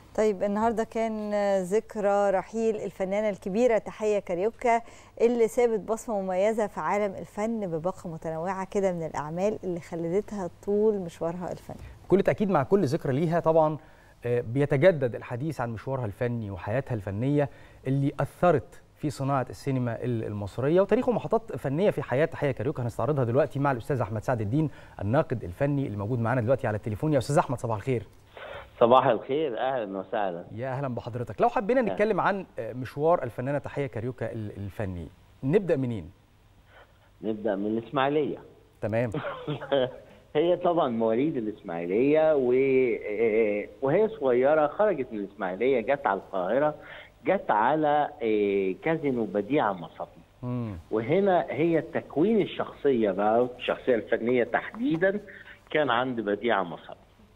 طيب النهارده كان ذكرى رحيل الفنانه الكبيره تحيه كاريوكا اللي سابت بصمه مميزه في عالم الفن بباقه متنوعه كده من الاعمال اللي خلدتها طول مشوارها الفني. بكل تاكيد مع كل ذكرى ليها طبعا بيتجدد الحديث عن مشوارها الفني وحياتها الفنيه اللي اثرت في صناعه السينما المصريه وتاريخ ومحطات فنيه في حياه تحيه كاريوكا هنستعرضها دلوقتي مع الاستاذ احمد سعد الدين الناقد الفني اللي موجود معانا دلوقتي على التليفون يا استاذ احمد صباح الخير. صباح الخير اهلا وسهلا يا اهلا بحضرتك لو حبينا نتكلم عن مشوار الفنانه تحيه كاريوكا الفني نبدا منين نبدا من الاسماعيليه تمام هي طبعا مواليد الاسماعيليه و... وهي صغيره خرجت من الاسماعيليه جت على القاهره جت على كازينو بديعه مصري وهنا هي التكوين الشخصيه بقى الشخصيه الفنيه تحديدا كان عند بديعه مصري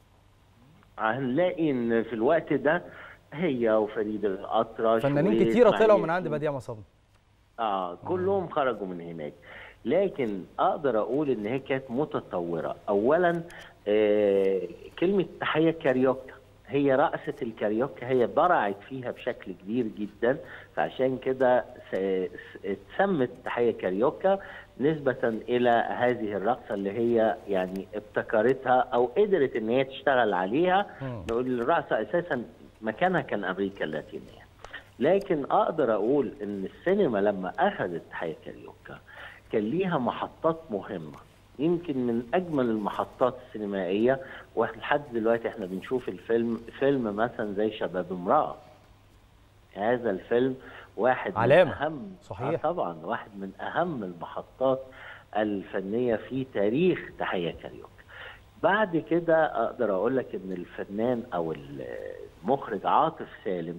هنلاقي ان في الوقت ده هي وفريد الاطرش فنانين كتيره طلعوا من عند بديع مصاب اه كلهم خرجوا من هناك لكن اقدر اقول ان هي كانت متطوره اولا آه كلمه تحيه كاريوكا هي رأسة الكاريوكا هي برعت فيها بشكل كبير جدا فعشان كده اتسمت تحية كاريوكا نسبة إلى هذه الرقصة اللي هي يعني ابتكرتها أو قدرت إن هي تشتغل عليها نقول الرقصة أساسا مكانها كان أمريكا اللاتينية لكن أقدر أقول إن السينما لما أخذت تحية كاريوكا كان ليها محطات مهمة يمكن من اجمل المحطات السينمائيه ولحد دلوقتي احنا بنشوف الفيلم فيلم مثلا زي شباب امراه هذا الفيلم واحد علامة. من اهم صحيح آه طبعا واحد من اهم المحطات الفنيه في تاريخ تحيه كاريوكا بعد كده اقدر اقول لك ان الفنان او المخرج عاطف سالم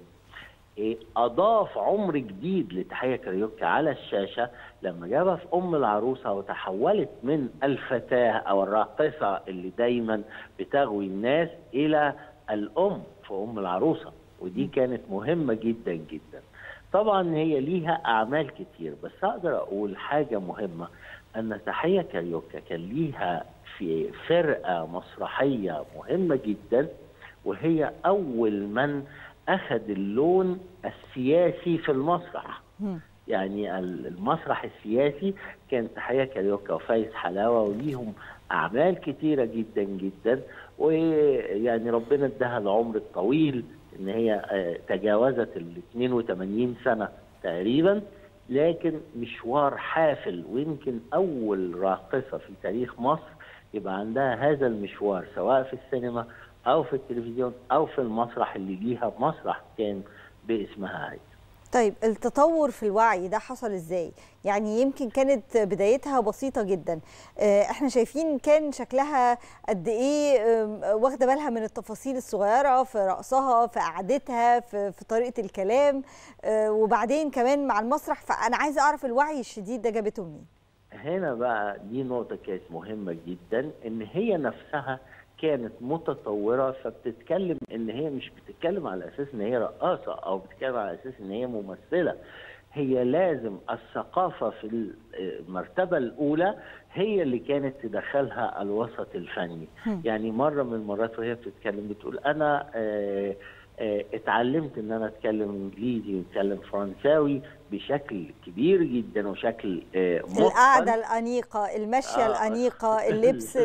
اضاف عمر جديد لتحيه كاريوكا على الشاشه لما جابها في ام العروسه وتحولت من الفتاه او الراقصه اللي دايما بتغوي الناس الى الام في ام العروسه ودي كانت مهمه جدا جدا طبعا هي ليها اعمال كتير بس اقدر اقول حاجه مهمه ان تحيه كاريوكا كان ليها في فرقه مسرحيه مهمه جدا وهي اول من اخذ اللون السياسي في المسرح يعني المسرح السياسي كان تحية كاريوكا وفايز حلاوة وليهم أعمال كتيرة جدا جدا ويعني ربنا اداها العمر الطويل إن هي تجاوزت ال 82 سنة تقريبا لكن مشوار حافل ويمكن أول راقصة في تاريخ مصر يبقى عندها هذا المشوار سواء في السينما او في التلفزيون او في المسرح اللي ليها مسرح كان باسمها هاي طيب التطور في الوعي ده حصل ازاي يعني يمكن كانت بدايتها بسيطه جدا احنا شايفين كان شكلها قد ايه واخده بالها من التفاصيل الصغيره في رقصها في قعدتها في, في طريقه الكلام وبعدين كمان مع المسرح فانا عايزه اعرف الوعي الشديد ده جابته منين هنا بقى دي نقطه كانت مهمه جدا ان هي نفسها كانت متطوره فبتتكلم ان هي مش بتتكلم على اساس ان هي رقاصه او بتتكلم على اساس ان هي ممثله هي لازم الثقافه في المرتبه الاولى هي اللي كانت تدخلها الوسط الفني يعني مره من المرات وهي بتتكلم بتقول انا آآ آآ اتعلمت ان انا اتكلم انجليزي واتكلم فرنساوي بشكل كبير جدا وشكل القعده الانيقه المشيه آه الانيقه اللبس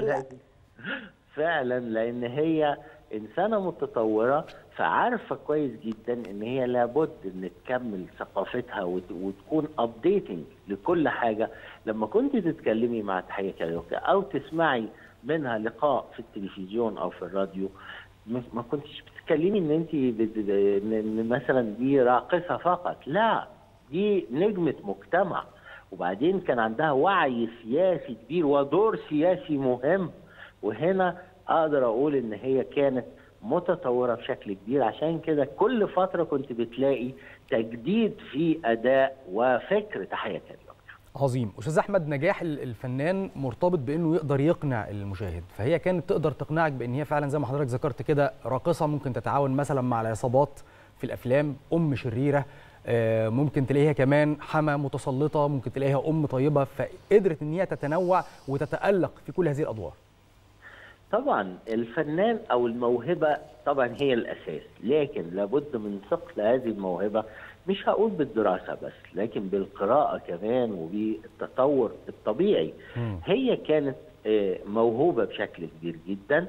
فعلا لان هي انسانه متطوره فعارفه كويس جدا ان هي لابد ان تكمل ثقافتها وتكون ابديتنج لكل حاجه لما كنت تتكلمي مع تحيه كاريوكا او تسمعي منها لقاء في التلفزيون او في الراديو ما كنتش بتتكلمي ان انت ان مثلا دي راقصه فقط لا دي نجمه مجتمع وبعدين كان عندها وعي سياسي كبير ودور سياسي مهم وهنا اقدر اقول ان هي كانت متطوره بشكل كبير عشان كده كل فتره كنت بتلاقي تجديد في اداء وفكر تحيه كاريوكا عظيم استاذ احمد نجاح الفنان مرتبط بانه يقدر يقنع المشاهد فهي كانت تقدر تقنعك بان هي فعلا زي ما حضرتك ذكرت كده راقصه ممكن تتعاون مثلا مع العصابات في الافلام ام شريره ممكن تلاقيها كمان حما متسلطه ممكن تلاقيها ام طيبه فقدرت ان هي تتنوع وتتالق في كل هذه الادوار طبعا الفنان او الموهبه طبعا هي الاساس لكن لابد من ثقل هذه الموهبه مش هقول بالدراسه بس لكن بالقراءه كمان وبالتطور الطبيعي مم. هي كانت آه، موهوبه بشكل كبير جدا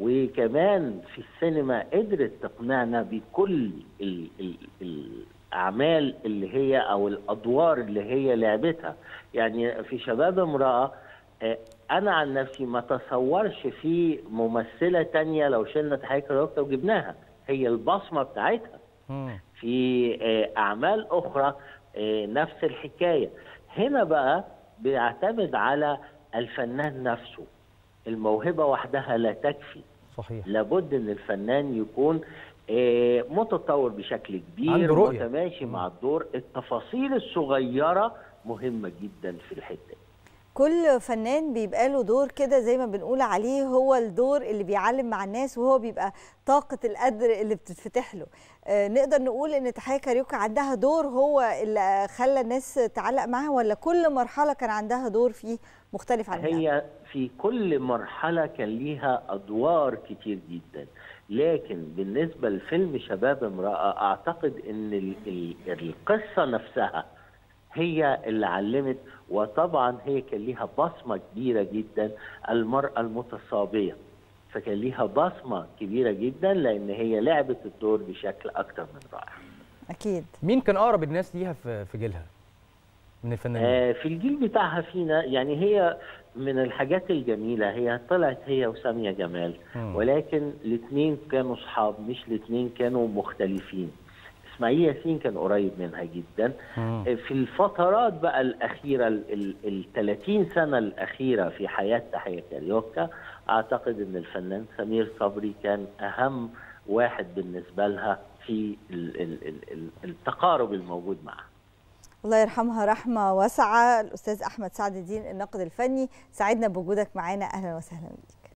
وكمان في السينما قدرت تقنعنا بكل ال ال الاعمال اللي هي او الادوار اللي هي لعبتها يعني في شباب امراه آه، انا عن نفسي ما تصورش في ممثله تانية لو شلنا تحية كاروكا وجبناها هي البصمه بتاعتها مم. في آه، اعمال اخرى آه، نفس الحكايه هنا بقى بيعتمد على الفنان نفسه الموهبه وحدها لا تكفي صحيح لابد ان الفنان يكون آه، متطور بشكل كبير عنده رؤية. متماشي مع الدور التفاصيل الصغيره مهمه جدا في الحته دي. كل فنان بيبقى له دور كده زي ما بنقول عليه هو الدور اللي بيعلم مع الناس وهو بيبقى طاقة القدر اللي بتتفتح له آه نقدر نقول ان تحية كاريوكا عندها دور هو اللي خلى الناس تعلق معاها ولا كل مرحلة كان عندها دور فيه مختلف عن الآخر؟ هي في كل مرحلة كان ليها أدوار كتير جدا لكن بالنسبة لفيلم شباب امرأة أعتقد أن ال- ال- القصة نفسها هي اللي علمت وطبعا هي كان ليها بصمة كبيرة جدا المرأة المتصابية فكان ليها بصمة كبيرة جدا لأن هي لعبت الدور بشكل أكتر من رائع أكيد مين كان اقرب الناس ليها في في جيلها من الفنانين آه، في الجيل بتاعها فينا يعني هي من الحاجات الجميلة هي طلعت هي وسامية جمال مم. ولكن الاثنين كانوا صحاب مش الاثنين كانوا مختلفين اسماعيل ياسين كان قريب منها جدا مم. آه، في الفترات بقى الأخيرة ال 30 سنة الأخيرة في حياة تحية كاريوكا أعتقد أن الفنان سمير صبري كان أهم واحد بالنسبة لها في ال- ال- ال- ال- التقارب الموجود معها الله يرحمها رحمة واسعة الأستاذ أحمد سعد الدين الناقد الفني سعدنا بوجودك معانا أهلا وسهلا بيك